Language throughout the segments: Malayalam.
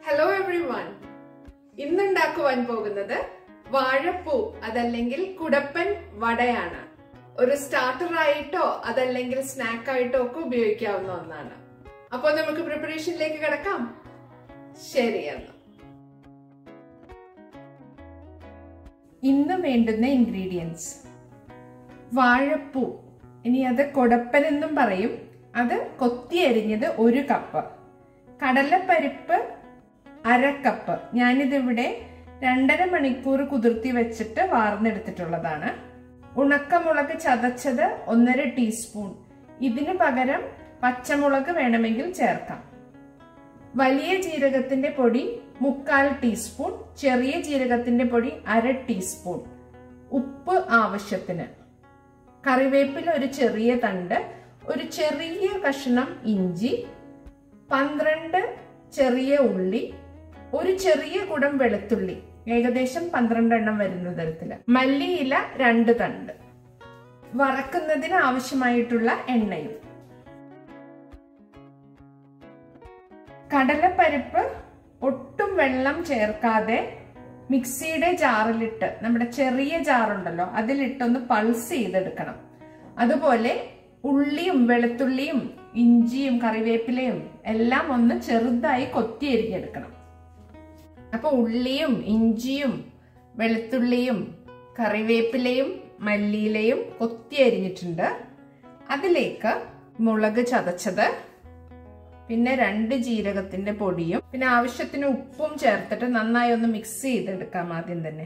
ഹലോ എവ്രി വൺ ഇന്നുണ്ടാക്കുവാൻ പോകുന്നത് വാഴപ്പൂ അതല്ലെങ്കിൽ കുടപ്പൻ വടയാണ് ഒരു സ്റ്റാർട്ടർ ആയിട്ടോ അതല്ലെങ്കിൽ സ്നാക്ക് ആയിട്ടോ ഒക്കെ ഉപയോഗിക്കാവുന്ന ഒന്നാണ് അപ്പോൾ നമുക്ക് പ്രിപ്പറേഷനിലേക്ക് കിടക്കാം ശരിയെന്ന് ഇന്ന് വേണ്ടുന്ന ഇൻഗ്രീഡിയൻസ് വാഴപ്പൂ ഇനി അത് കൊടപ്പൻ എന്നും പറയും അത് കൊത്തി അരിഞ്ഞത് ഒരു കപ്പ് കടലപ്പരിപ്പ് അര കപ്പ് ഞാനിതിവിടെ രണ്ടര മണിക്കൂർ കുതിർത്തി വെച്ചിട്ട് വാർന്നെടുത്തിട്ടുള്ളതാണ് ഉണക്കമുളക് ചതച്ചത് ഒന്നര ടീസ്പൂൺ ഇതിനു പകരം പച്ചമുളക് വേണമെങ്കിൽ ചേർക്കാം വലിയ ജീരകത്തിന്റെ പൊടി മുക്കാൽ ടീസ്പൂൺ ചെറിയ ജീരകത്തിന്റെ പൊടി അര ടീസ്പൂൺ ഉപ്പ് ആവശ്യത്തിന് കറിവേപ്പില ഒരു ചെറിയ തണ്ട് ഒരു ചെറിയ കഷ്ണം ഇഞ്ചി പന്ത്രണ്ട് ചെറിയ ഉള്ളി ഒരു ചെറിയ കുടം വെളുത്തുള്ളി ഏകദേശം പന്ത്രണ്ട് എണ്ണം വരുന്ന തരത്തില് മല്ലിയില രണ്ട് തണ്ട് വറക്കുന്നതിന് ആവശ്യമായിട്ടുള്ള എണ്ണയും കടലപ്പരിപ്പ് ഒട്ടും വെള്ളം ചേർക്കാതെ മിക്സിയുടെ ജാറിലിട്ട് നമ്മുടെ ചെറിയ ജാറുണ്ടല്ലോ അതിലിട്ടൊന്ന് പൾസ് ചെയ്തെടുക്കണം അതുപോലെ ഉള്ളിയും വെളുത്തുള്ളിയും ഇഞ്ചിയും കറിവേപ്പിലയും എല്ലാം ഒന്ന് ചെറുതായി കൊത്തി എരിഞ്ഞെടുക്കണം അപ്പൊ ഉള്ളിയും ഇഞ്ചിയും വെളുത്തുള്ളിയും കറിവേപ്പിലയും മല്ലിയിലയും കൊത്തി അരിഞ്ഞിട്ടുണ്ട് അതിലേക്ക് മുളക് ചതച്ചത് പിന്നെ രണ്ട് ജീരകത്തിന്റെ പൊടിയും പിന്നെ ആവശ്യത്തിന് ഉപ്പും ചേർത്തിട്ട് നന്നായി ഒന്ന് മിക്സ് ചെയ്തെടുക്കാം ആദ്യം തന്നെ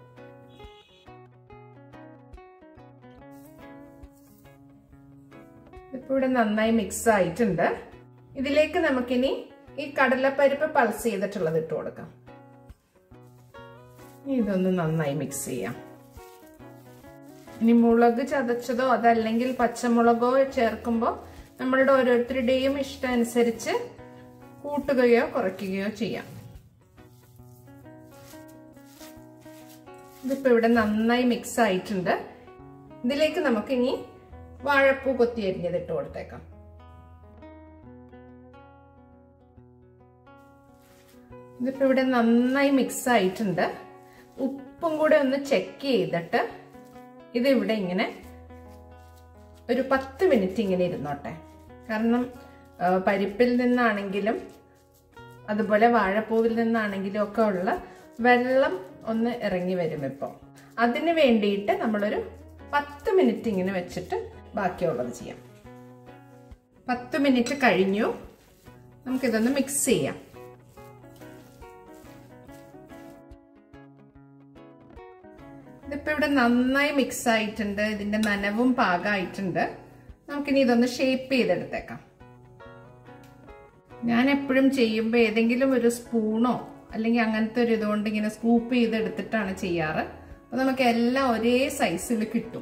ഇപ്പൊ ഇവിടെ നന്നായി മിക്സ് ആയിട്ടുണ്ട് ഇതിലേക്ക് നമുക്കിനി ഈ കടലപ്പരിപ്പ് പൾസ് ചെയ്തിട്ടുള്ളത് ഇട്ട് കൊടുക്കാം ഇതൊന്ന് നന്നായി മിക്സ് ചെയ്യാം ഇനി മുളക് ചതച്ചതോ അതല്ലെങ്കിൽ പച്ചമുളകോ ചേർക്കുമ്പോൾ നമ്മളുടെ ഓരോരുത്തരുടെയും ഇഷ്ടം അനുസരിച്ച് കൂട്ടുകയോ കുറയ്ക്കുകയോ ചെയ്യാം ഇതിപ്പോ ഇവിടെ നന്നായി മിക്സ് ആയിട്ടുണ്ട് ഇതിലേക്ക് നമുക്ക് ഇനി വാഴപ്പൂ കൊത്തി അരിഞ്ഞത് ഇട്ട് കൊടുത്തേക്കാം ഇതിപ്പോ ഇവിടെ നന്നായി മിക്സ് ആയിട്ടുണ്ട് ഉപ്പും കൂടെ ഒന്ന് ചെക്ക് ചെയ്തിട്ട് ഇത് ഇവിടെ ഇങ്ങനെ ഒരു പത്ത് മിനിറ്റ് ഇങ്ങനെ ഇരുന്നോട്ടെ കാരണം പരിപ്പിൽ നിന്നാണെങ്കിലും അതുപോലെ വാഴപ്പൂവിൽ നിന്നാണെങ്കിലും ഒക്കെ ഉള്ള വെള്ളം ഒന്ന് ഇറങ്ങി വരും ഇപ്പോൾ അതിന് വേണ്ടിയിട്ട് നമ്മളൊരു പത്ത് മിനിറ്റ് ഇങ്ങനെ വെച്ചിട്ട് ബാക്കിയുള്ളത് ചെയ്യാം പത്ത് മിനിറ്റ് കഴിഞ്ഞു നമുക്കിതൊന്ന് മിക്സ് ചെയ്യാം ഇതിപ്പോ ഇവിടെ നന്നായി മിക്സ് ആയിട്ടുണ്ട് ഇതിന്റെ നനവും പാകമായിട്ടുണ്ട് നമുക്കിനി ഇതൊന്ന് ഷേപ്പ് ചെയ്തെടുത്തേക്കാം ഞാൻ എപ്പോഴും ചെയ്യുമ്പോൾ ഏതെങ്കിലും ഒരു സ്പൂണോ അല്ലെങ്കിൽ അങ്ങനത്തെ ഒരു ഇതുകൊണ്ട് ഇങ്ങനെ സ്കൂപ്പ് ചെയ്തെടുത്തിട്ടാണ് ചെയ്യാറ് അപ്പൊ നമുക്ക് എല്ലാം ഒരേ സൈസിൽ കിട്ടും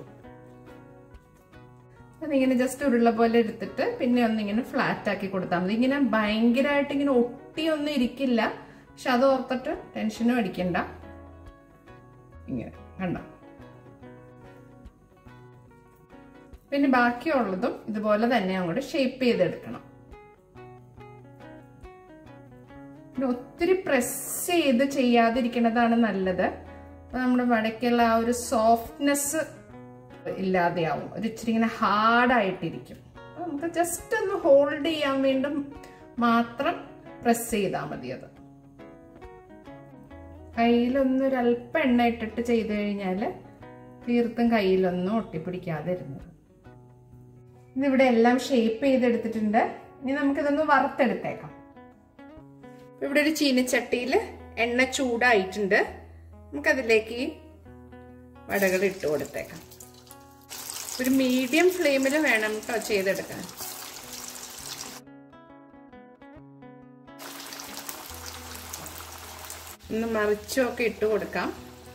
അതിങ്ങനെ ജസ്റ്റ് ഉരുള പോലെ എടുത്തിട്ട് പിന്നെ ഒന്നിങ്ങനെ ഫ്ലാറ്റ് ആക്കി കൊടുത്താൽ മതി ഇങ്ങനെ ഭയങ്കരമായിട്ട് ഇങ്ങനെ ഒട്ടിയൊന്നും ഇരിക്കില്ല പക്ഷെ അത് ഓർത്തിട്ട് ടെൻഷനും അടിക്കണ്ട ഇങ്ങനെ കണ്ട പിന്നെ ബാക്കിയുള്ളതും ഇതുപോലെ തന്നെ അങ്ങോട്ട് ഷേപ്പ് ചെയ്തെടുക്കണം പിന്നെ ഒത്തിരി പ്രസ് ചെയ്ത് ചെയ്യാതിരിക്കുന്നതാണ് നല്ലത് അപ്പൊ നമ്മുടെ വടക്കുള്ള ആ ഒരു സോഫ്റ്റ്നെസ് ഇല്ലാതെയാവും ഒരു ഇച്ചിരി ഇങ്ങനെ ഹാർഡായിട്ടിരിക്കും നമുക്ക് ജസ്റ്റ് ഒന്ന് ഹോൾഡ് ചെയ്യാൻ വേണ്ടും മാത്രം പ്രസ് ചെയ്താൽ മതി അത് കയ്യിലൊന്നൊരല്പം എണ്ണ ഇട്ടിട്ട് ചെയ്തു കഴിഞ്ഞാൽ തീർത്തും കയ്യിലൊന്നും ഒട്ടിപ്പിടിക്കാതെ ഇരുന്നത് ഇതിവിടെ എല്ലാം ഷേപ്പ് ചെയ്തെടുത്തിട്ടുണ്ട് ഇനി നമുക്കിതൊന്ന് വറുത്തെടുത്തേക്കാം ഇവിടെ ഒരു ചീനച്ചട്ടിയിൽ എണ്ണ ചൂടായിട്ടുണ്ട് നമുക്കതിലേക്ക് ഈ വടകൾ ഇട്ട് കൊടുത്തേക്കാം ഒരു മീഡിയം ഫ്ലെയിമിൽ വേണം കേട്ടോ ചെയ്തെടുക്കാൻ ഒന്ന് മറിച്ചൊക്കെ ഇട്ട് കൊടുക്കാം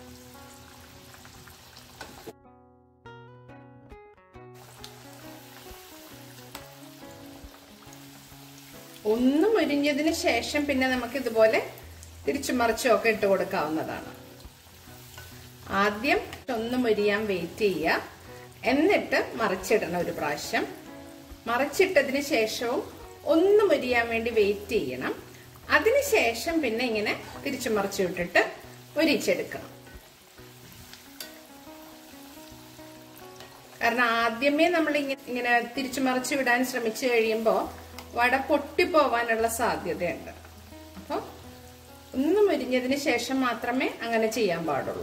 ഒന്ന് മുരിഞ്ഞതിന് ശേഷം പിന്നെ നമുക്ക് ഇതുപോലെ തിരിച്ചു മറിച്ചൊക്കെ ഇട്ട് കൊടുക്കാവുന്നതാണ് ആദ്യം ഒന്ന് മുരിയാൻ വെയിറ്റ് ചെയ്യുക എന്നിട്ട് മറിച്ചിടണം ഒരു പ്രാവശ്യം മറിച്ചിട്ടതിന് ശേഷവും ഒന്ന് മുരിയാൻ വേണ്ടി വെയിറ്റ് ചെയ്യണം അതിനുശേഷം പിന്നെ ഇങ്ങനെ തിരിച്ചു മറിച്ചു വിട്ടിട്ട് ഒരിച്ചെടുക്കണം കാരണം ആദ്യമേ നമ്മൾ ഇങ്ങനെ തിരിച്ചു മറിച്ചു വിടാൻ ശ്രമിച്ചു കഴിയുമ്പോൾ വട പൊട്ടിപ്പോവാനുള്ള സാധ്യതയുണ്ട് അപ്പോൾ ഒന്ന് മുരിഞ്ഞതിന് ശേഷം മാത്രമേ അങ്ങനെ ചെയ്യാൻ പാടുള്ളൂ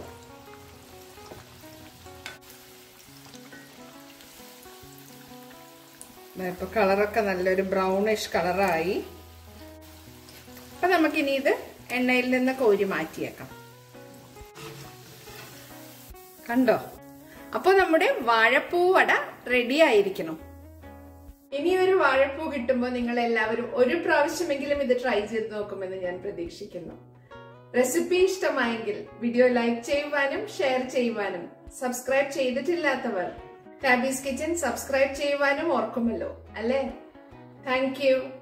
ഇപ്പൊ കളറൊക്കെ നല്ലൊരു ബ്രൗണിഷ് കളറായി അപ്പൊ നമുക്കിനി ഇത് എണ്ണയിൽ നിന്ന് കോരി മാറ്റിയേക്കാം കണ്ടോ അപ്പൊ നമ്മുടെ വാഴപ്പൂ വട റെഡി ആയിരിക്കണം ഇനി ഒരു വാഴപ്പൂ കിട്ടുമ്പോൾ നിങ്ങൾ എല്ലാവരും ഒരു പ്രാവശ്യമെങ്കിലും ഇത് ട്രൈ ചെയ്ത് നോക്കുമെന്ന് ഞാൻ പ്രതീക്ഷിക്കുന്നു റെസിപ്പി ഇഷ്ടമായെങ്കിൽ വീഡിയോ ലൈക്ക് ചെയ്യുവാനും ഷെയർ ചെയ്യുവാനും സബ്സ്ക്രൈബ് ചെയ്തിട്ടില്ലാത്തവർ ടാബീസ് കിച്ചൻ സബ്സ്ക്രൈബ് ചെയ്യുവാനും ഓർക്കുമല്ലോ അല്ലേ താങ്ക് യു